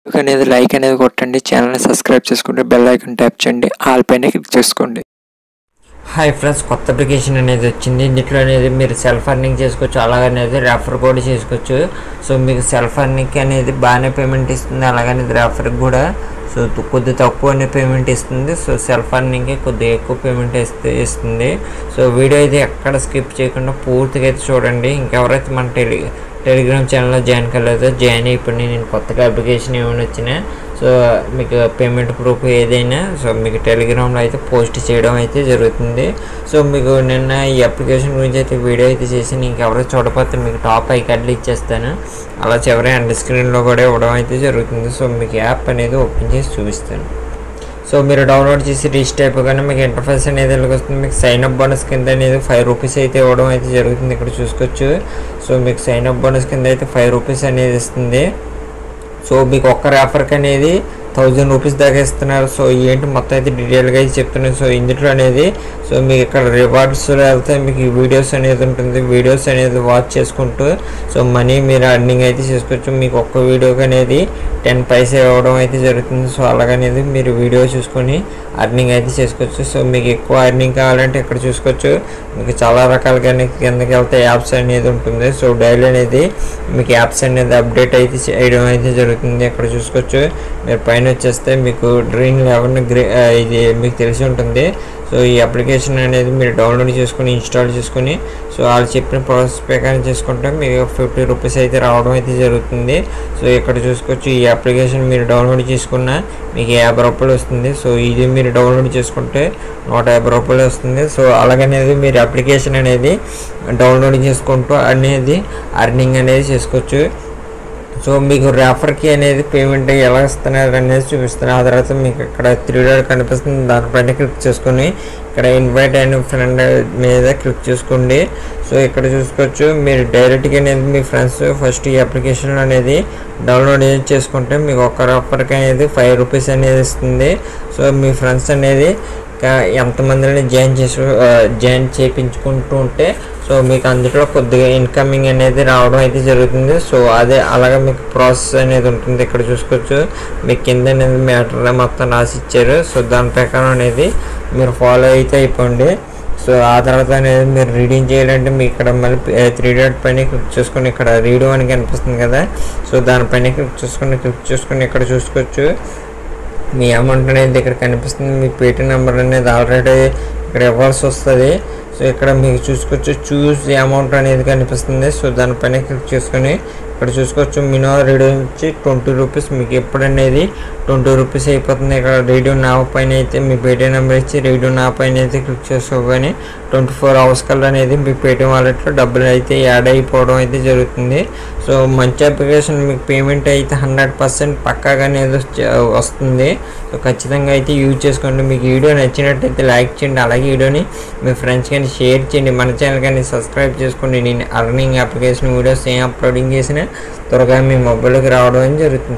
వీడియోకి అనేది లైక్ అనేది కొట్టండి ఛానల్ని సబ్స్క్రైబ్ చేసుకుంటే బెల్ ఐకాన్ ట్యాప్ చేయండి ఆల్ పైన క్లిక్ చేసుకోండి హాయ్ ఫ్రెండ్స్ కొత్త అప్లికేషన్ అనేది వచ్చింది ఇందులో అనేది మీరు సెల్ఫ్ అర్నింగ్ చేసుకోవచ్చు అలాగే అనేది రెఫర్ కూడా చేసుకోవచ్చు సో మీకు సెల్ఫ్ అర్నింగ్ అనేది బాగానే పేమెంట్ ఇస్తుంది అలాగని రెఫర్కి కూడా సో తు- కొద్ది తక్కువ పేమెంట్ ఇస్తుంది సో సెల్ఫ్ అర్నింగ్కి కొద్దిగా ఎక్కువ పేమెంట్ ఇస్తే ఇస్తుంది సో వీడియో అయితే ఎక్కడ స్కిప్ చేయకుండా పూర్తిగా అయితే చూడండి ఇంకెవరైతే మన టెలి టెలిగ్రామ్ ఛానల్లో జాయిన్ కాలేదో జాయిన్ అయిపోయి నేను కొత్తగా అప్లికేషన్ ఏమైనా వచ్చినా సో మీకు పేమెంట్ ప్రూఫ్ ఏదైనా సో మీకు టెలిగ్రామ్లో అయితే పోస్ట్ చేయడం అయితే జరుగుతుంది సో మీకు నిన్న ఈ అప్లికేషన్ గురించి అయితే వీడియో అయితే చేసి ఇంకెవరో చూడకపోతే మీకు టాప్ ఐకార్డులు ఇచ్చేస్తాను అలా చివరి అండ్ స్క్రీన్లో కూడా ఇవ్వడం అయితే జరుగుతుంది సో మీకు యాప్ అనేది ఓపెన్ చేసి చూపిస్తాను సో మీరు డౌన్లోడ్ చేసి రిజిస్టర్ అయిపోగానే మీకు ఇంటర్ఫేస్ అనేది ఇలాగ వస్తుంది మీకు సైన్ అప్ బోనస్ కింద అనేది ఫైవ్ రూపీస్ అయితే ఇవ్వడం అయితే జరుగుతుంది ఇక్కడ చూసుకోవచ్చు సో మీకు సైన్ అప్ బోనస్ కింద అయితే ఫైవ్ రూపీస్ అనేది ఇస్తుంది సో మీకు ఒక్క రెఫర్కి అనేది థౌజండ్ రూపీస్ దాకా ఇస్తున్నారు సో ఏంటి మొత్తం అయితే డీటెయిల్గా అయితే చెప్తున్నాను సో ఇందులో అనేది సో మీకు ఇక్కడ రివార్డ్స్లో వెళ్తే మీకు ఈ వీడియోస్ అనేది ఉంటుంది వీడియోస్ అనేది వాచ్ చేసుకుంటూ సో మనీ మీరు అర్నింగ్ అయితే చేసుకోవచ్చు మీకు ఒక్క వీడియోకి అనేది టెన్ పైసే ఇవ్వడం అయితే జరుగుతుంది సో అలాగనేది మీరు వీడియో చూసుకొని అర్నింగ్ అయితే చేసుకోవచ్చు సో మీకు ఎక్కువ అర్నింగ్ కావాలంటే ఇక్కడ చూసుకోవచ్చు మీకు చాలా రకాలుగా కిందకి వెళ్తే యాప్స్ అనేది ఉంటుంది సో డైలీ అనేది మీకు యాప్స్ అనేది అప్డేట్ అయితే చేయడం అయితే జరుగుతుంది ఇక్కడ చూసుకోవచ్చు మీరు పైన వచ్చేస్తే మీకు డ్రీమ్ లెవెన్ గ్రే ఆ, ఇది మీకు తెలిసి ఉంటుంది సో ఈ అప్లికేషన్ అనేది మీరు డౌన్లోడ్ చేసుకొని ఇన్స్టాల్ చేసుకొని సో వాళ్ళు చెప్పిన ప్రాసెస్ ప్రకారం చేసుకుంటే మీకు ఫిఫ్టీ రూపీస్ అయితే రావడం అయితే జరుగుతుంది సో ఇక్కడ చూసుకోవచ్చు ఈ అప్లికేషన్ మీరు డౌన్లోడ్ చేసుకున్న మీకు యాభై రూపాయలు వస్తుంది సో ఇది మీరు డౌన్లోడ్ చేసుకుంటే నూట యాభై రూపాయలు వస్తుంది సో అలాగనేది మీరు అప్లికేషన్ అనేది డౌన్లోడ్ చేసుకుంటూ అనేది అర్నింగ్ అనేది చేసుకోవచ్చు సో మీకు రెఫర్కి అనేది పేమెంట్ ఎలా ఇస్తున్నారు అనేది చూపిస్తున్నారు ఆ తర్వాత మీకు ఇక్కడ త్రీ డాట్ కనిపిస్తుంది దానిపైన క్లిక్ చేసుకొని ఇక్కడ ఇన్వైట్ అయిన ఫ్రెండ్ మీద క్లిక్ చేసుకోండి సో ఇక్కడ చూసుకోవచ్చు మీరు డైరెక్ట్గా అనేది మీ ఫ్రెండ్స్ ఫస్ట్ ఈ అప్లికేషన్ అనేది డౌన్లోడ్ చేసుకుంటే మీకు ఒక రెఫర్కి అనేది ఫైవ్ రూపీస్ అనేది ఇస్తుంది సో మీ ఫ్రెండ్స్ అనేది ఇంకా ఎంతమందిని జాయిన్ చేసు ఆ, జాయిన్ చేయించుకుంటూ ఉంటే సో మీకు అందులో కొద్దిగా ఇన్కమింగ్ అనేది రావడం అయితే జరుగుతుంది సో అదే అలాగే మీకు ప్రాసెస్ అనేది ఉంటుంది ఇక్కడ చూసుకోవచ్చు మీకు కింద అనేది మ్యాటర్ మొత్తం రాసి ఇచ్చారు సో దాని ప్రకారం అనేది మీరు ఫాలో అయితే అయిపోండి సో ఆ తర్వాత అనేది మీరు రీడింగ్ చేయాలంటే మీకు ఇక్కడ మళ్ళీ త్రీ డాట్ పైన క్లిక్ చేసుకొని ఇక్కడ రీడ్ అని కనిపిస్తుంది కదా సో దానిపైన క్లిక్ చేసుకొని క్లిక్ చేసుకొని ఇక్కడ చూసుకోవచ్చు మీ అమౌంట్ అనేది ఇక్కడ కనిపిస్తుంది మీ పేటీఎం నెంబర్ అనేది ఆల్రెడీ ఇక్కడ ఇవ్వాల్సి వస్తుంది సో ఇక్కడ మీకు చూసుకోవచ్చు చూస్ ది అమౌంట్ అనేది కనిపిస్తుంది సో దానిపైన క్లిక్ చేసుకొని ఇక్కడ చూసుకోవచ్చు మినిమం రేడియో నుంచి ట్వంటీ రూపీస్ మీకు ఎప్పుడు అనేది ట్వంటీ రూపీస్ అయిపోతుంది ఇక్కడ రేడియో నా పైన అయితే మీ పేటీఎం నెంబర్ ఇచ్చి రేడియో నా పైన అయితే క్లిక్ చేసుకోగానే ట్వంటీ ఫోర్ అవర్స్ కల్లా అనేది మీ పేటీఎం వాలెట్లో డబ్బులు అయితే యాడ్ అయిపోవడం అయితే జరుగుతుంది సో మంచి అప్లికేషన్ మీకు పేమెంట్ అయితే హండ్రెడ్ పర్సెంట్ పక్కాగా అనేది వచ్చే- వస్తుంది సో ఖచ్చితంగా అయితే యూజ్ చేసుకోండి మీకు వీడియో నచ్చినట్టయితే లైక్ చేయండి అలాగే వీడియోని మీ ఫ్రెండ్స్ కానీ షేర్ చేయండి మన ఛానల్ కానీ సబ్స్క్రైబ్ చేసుకోండి నేను అర్నింగ్ అప్లికేషన్ వీడియోస్ ఏం అప్లోడింగ్ చేసినా త్వరగా మీ మొబైల్కి రావడం జరుగుతుంది